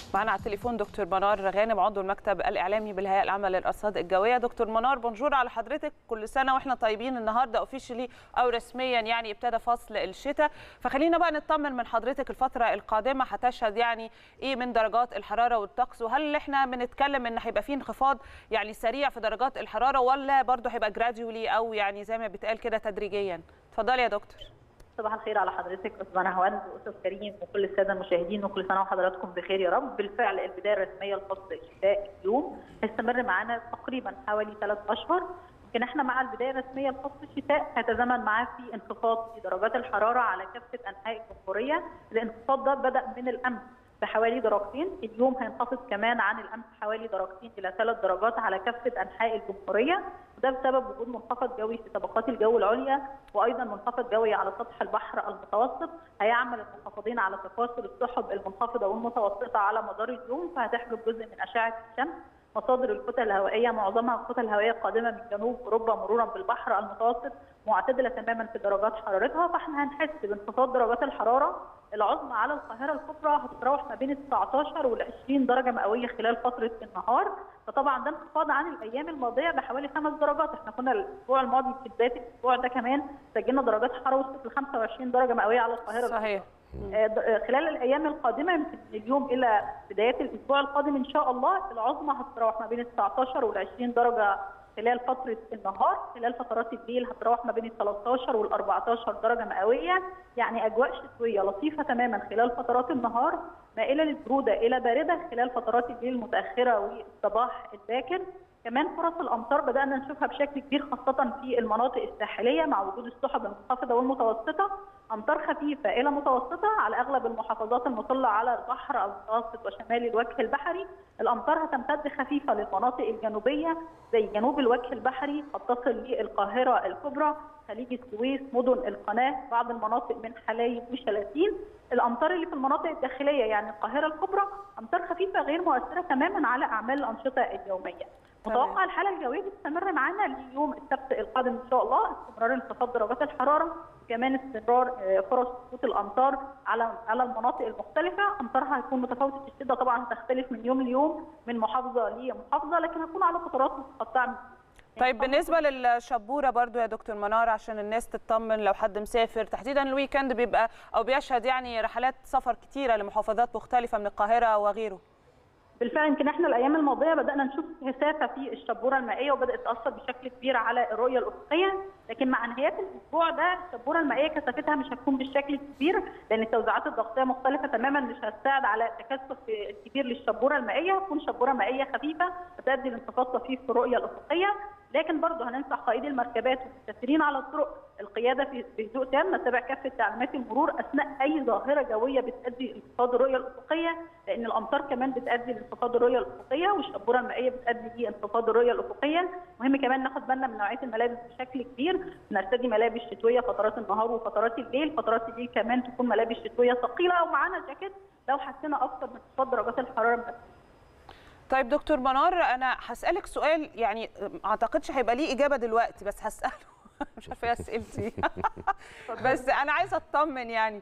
معنا على التليفون دكتور منار غانم عضو المكتب الاعلامي بالهيئه العامه للارصاد الجويه دكتور منار بونجور على حضرتك كل سنه واحنا طيبين النهارده اوفيشلي او رسميا يعني ابتدى فصل الشتاء فخلينا بقى نطمن من حضرتك الفتره القادمه هتشهد يعني ايه من درجات الحراره والطقس وهل احنا بنتكلم ان هيبقى في انخفاض يعني سريع في درجات الحراره ولا برضه هيبقى جراديولي او يعني زي ما بيتقال كده تدريجيا اتفضلي يا دكتور صباح الخير على حضرتك استاذ نهاوند واستاذ كريم وكل الساده المشاهدين وكل سنه وحضراتكم بخير يا رب بالفعل البدايه الرسميه لفصل الشتاء اليوم هيستمر معانا تقريبا حوالي ثلاث اشهر يمكن احنا مع البدايه الرسميه لفصل الشتاء هيتزامن معاه في انخفاض في درجات الحراره على كافه انحاء الجمهوريه الانخفاض ده بدا من الامس بحوالي درجتين اليوم هينخفض كمان عن الامس حوالي درجتين الى ثلاث درجات على كافه انحاء الجمهوريه وده بسبب وجود منخفض جوي في طبقات الجو العليا وايضا منخفض جوي على سطح البحر المتوسط هيعمل المنخفضين على تفاصيل السحب المنخفضه والمتوسطه على مدار اليوم فهتحجب جزء من اشعه الشمس مصادر الكتل الهوائيه معظمها كتل هوائيه قادمه من جنوب اوروبا مرورا بالبحر المتوسط معتدله تماما في درجات حرارتها فاحنا هنحس بانخفاض درجات الحراره العظمى على القاهره الكبرى هتتراوح ما بين ال 19 وال 20 درجه مئويه خلال فتره النهار فطبعا ده انخفاض عن الايام الماضيه بحوالي خمس درجات احنا كنا الاسبوع الماضي في بدايه الاسبوع ده كمان سجلنا درجات حراره وصلت ل 25 درجه مئويه على القاهره صحيح خلال الايام القادمه يمكن من اليوم الى بدايه الاسبوع القادم ان شاء الله العظمى هتتراوح ما بين ال 19 وال 20 درجه خلال فتره النهار خلال فترات الليل هتتراوح ما بين ال 13 وال 14 درجه مئويه يعني اجواء شتويه لطيفه تماما خلال فترات النهار مائله للبروده الى بارده خلال فترات الليل المتاخره والصباح الباكر كمان فرص الامطار بدانا نشوفها بشكل كبير خاصه في المناطق الساحليه مع وجود السحب المنخفضه والمتوسطه امطار خفيفه الى متوسطه على اغلب المحافظات المطله على البحر المتوسط وشمال الوجه البحري الامطار هتمتد خفيفه للمناطق الجنوبيه زي جنوب الوجه البحري قد تصل للقاهره الكبرى خليج السويس مدن القناه بعض المناطق من حلايب وشلاتين الامطار اللي في المناطق الداخليه يعني القاهره الكبرى امطار خفيفه غير مؤثره تماما على اعمال الانشطه اليوميه متوقع الحاله الجويه تستمر معانا ليوم السبت القادم ان شاء الله استمرار انخفاض درجات الحراره كمان استمرار فرص سقوط الامطار على على المناطق المختلفه امطارها هتكون متفاوته الشده طبعا هتختلف من يوم ليوم من محافظه لمحافظه لكن هتكون على فترات متقطعه طيب بالنسبه للشبوره برضو يا دكتور منار عشان الناس تطمن لو حد مسافر تحديدا الويكند بيبقى او بيشهد يعني رحلات سفر كتيره لمحافظات مختلفه من القاهره وغيره بالفعل يمكن احنا الايام الماضيه بدانا نشوف كثافه في الشبوره المائيه وبدات تاثر بشكل كبير على الرؤيه الافقيه لكن مع نهايه الاسبوع ده الشبوره المائيه كثافتها مش هتكون بالشكل الكبير لان التوزيعات الضغطيه مختلفه تماما مش هتساعد على تكثف كبير للشبوره المائيه هتكون شبوره مائيه خفيفه بتؤدي لانخفاض طفيف في الرؤيه الافقيه لكن برضه هننصح قائدي المركبات والمسافرين على الطرق القياده في بهدوء تام نتبع كافه تعليمات المرور اثناء اي ظاهره جويه بتؤدي لانخفاض الرؤيه الافقيه لان الامطار كمان بتؤدي لانخفاض الرؤيه الافقيه والشبوره المائيه بتؤدي لانخفاض الرؤيه الافقيه مهم كمان ناخد بالنا من نوعيه الملابس بشكل كبير نرتدي ملابس شتويه فترات النهار وفترات الليل فترات الليل كمان تكون ملابس شتويه ثقيله ومعانا جاكيت لو حسينا اكثر من انخفاض درجات الحراره طيب دكتور منار انا هسالك سؤال يعني ما اعتقدش هيبقى ليه اجابه دلوقتي بس هساله مش عارفه ايه اسئلتي بس انا عايزه اطمن يعني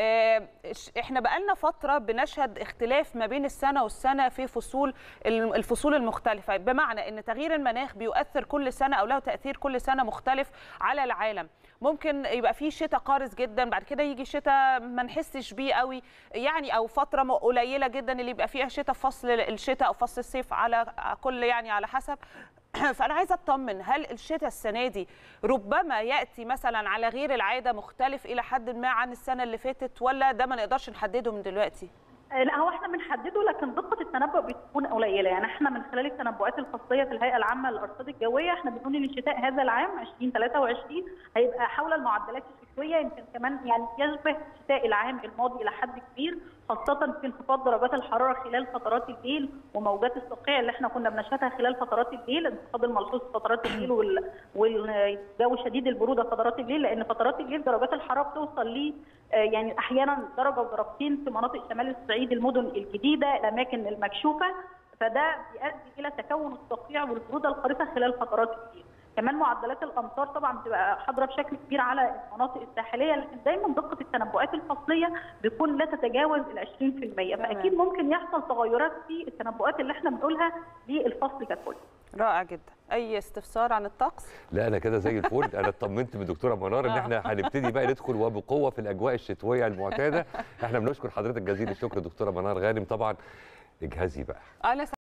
احنا بقالنا فتره بنشهد اختلاف ما بين السنه والسنه في فصول الفصول المختلفه بمعنى ان تغيير المناخ بيؤثر كل سنه او له تاثير كل سنه مختلف على العالم ممكن يبقى في شتاء قارس جدا بعد كده يجي شتاء ما نحسش بيه قوي يعني او فتره قليله جدا اللي يبقى فيها شتاء في فصل الشتاء او فصل الصيف على كل يعني على حسب فانا عايزه اطمن هل الشتاء السنه دي ربما ياتي مثلا على غير العاده مختلف الى حد ما عن السنه اللي فاتت ولا ده ما نقدرش نحدده من دلوقتي لا هو احنا بنحدده لكن دقه التنبؤ بتكون قليله يعني احنا من خلال التنبؤات الفصليه في الهيئه العامه للارصاد الجويه احنا بنقول ان الشتاء هذا العام 2023 هيبقى حول المعدلات الشتويه يمكن كمان يعني يشبه شتاء العام الماضي الى حد كبير خاصه في انخفاض درجات الحراره خلال فترات الليل وموجات الصقيع اللي احنا كنا بنشهدها خلال فترات الليل انخفاض الملحوظ في فترات الليل وال... والجو شديد البروده فترات الليل لان فترات الليل درجات الحراره بتوصل ل يعني احيانا درجه ودرجتين في مناطق شمال الصعيد المدن الجديده الاماكن المكشوفه فده بيؤدي الى تكون الصقيع والبروده القارصه خلال فترات الليل كمان معدلات الامطار طبعا بتبقى حاضره بشكل كبير على المناطق الساحليه لكن دايما دقه التنبؤات الفصليه بيكون لا تتجاوز ال 20% فاكيد ممكن يحصل تغيرات في التنبؤات اللي احنا بنقولها للفصل ككل رائع جدا اي استفسار عن الطقس لا انا كده زي الفل انا اطمنت من دكتوره منار ان آه. احنا هنبتدي بقى ندخل وبقوه في الاجواء الشتويه المعتاده احنا بنشكر حضرتك جزيل الشكر دكتوره منار غانم طبعا اجهزي بقى انا